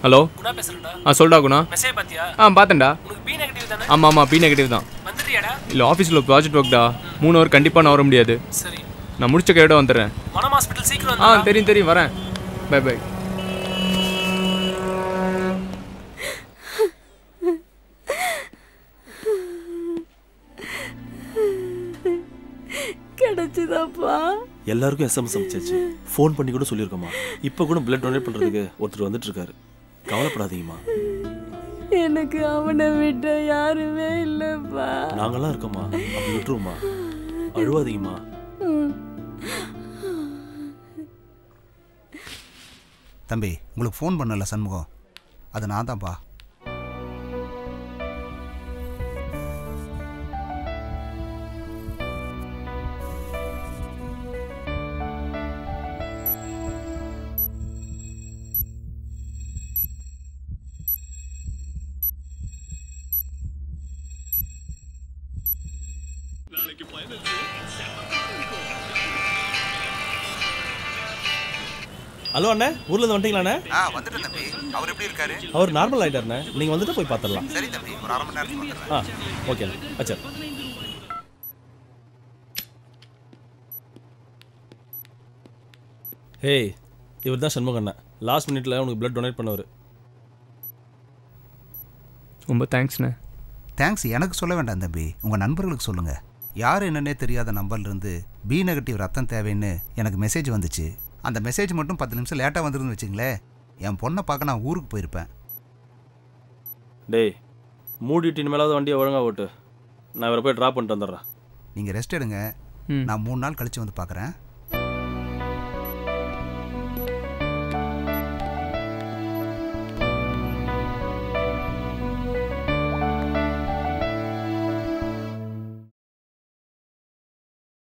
Hello Guna பேசுறேன்டா ஆ சொல்டா Guna message பாத்தியா ஆ பார்த்தேன்டா உனக்கு பி நெகட்டிவ் தானே ஆமாம் ஆமாம் பி நெகட்டிவ் தான் வந்துட்டியாடா இல்லை ஆஃபீஸில் ப்ராஜெக்ட் ஒர்க்டா மூணு ஹவர் கண்டிப்பாக நான் வர முடியாது சரி நான் முடிச்ச கையோட வந்துடுறேன் மனம் ஹாஸ்பிட்டல் சீக்கிரம் ஆ வந்துடா. தெரியும் தெரியும் வரேன் பை பை கிடைச்சுதாப்பா எல்லாருக்கும் எஸ்எம்எஸ் அனுப்பிச்சாச்சு ஃபோன் பண்ணி கூட சொல்லியிருக்கோமா இப்போ கூட பிளட் டொனேட் பண்ணுறதுக்கு ஒருத்தர் வந்துட்டு இருக்காரு கவலைப்படாதீங்கம்மா எனக்கு அவனை விட்ட யாருமே இல்லைப்பா நாங்கெல்லாம் இருக்கோம்மா அப்படி விட்டுருவோம்மா அழுவாதீங்கம்மா தம்பி உங்களுக்கு ஃபோன் பண்ணல சண்முகம் அது நான் தான்ப்பா ஹலோ அண்ணே ஊர்ல இருந்து வந்துட்டீங்களாண்ணே ஆ வந்துட்டேன் தம்பி அவர் எப்படி இருக்காரு அவர் நார்மல் ஆயிட்டாருண்ணே நீங்க வந்துட்டு போய் பார்த்துடலாம் சரி தம்பி ஒரு அரை மணி நேரத்துக்கு வந்துடுறேன் ஆ ஓகேண்ணே அச்சா ஹேய் இவர் தான் சண்முகண்ணா லாஸ்ட் மினிட்ல உனக்கு பிளட் டொனேட் பண்ணவர் ரொம்ப தேங்க்ஸ்ண்ணே தேங்க்ஸ் எனக்கு சொல்ல வேண்டாம் தம்பி உங்கள் நண்பர்களுக்கு சொல்லுங்கள் யார் என்னன்னே தெரியாத நம்பர்லேருந்து பி நெகட்டிவ் ரத்தம் தேவைன்னு எனக்கு மெசேஜ் வந்துச்சு அந்த மெசேஜ் மட்டும் பத்து நிமிஷம் லேட்டாக வந்துருன்னு வச்சுங்களேன் என் பொண்ணை பார்க்க நான் ஊருக்கு போயிருப்பேன் டேய் மூடிட்டு இனிமேலாவது வண்டியை ஒழுங்கா ஓட்டு நான் இவரை போய் ட்ராப் பண்ணிட்டு வந்துடுறேன் நீங்கள் ரெஸ்ட் எடுங்க ம் நான் மூணு நாள் கழித்து வந்து பார்க்குறேன்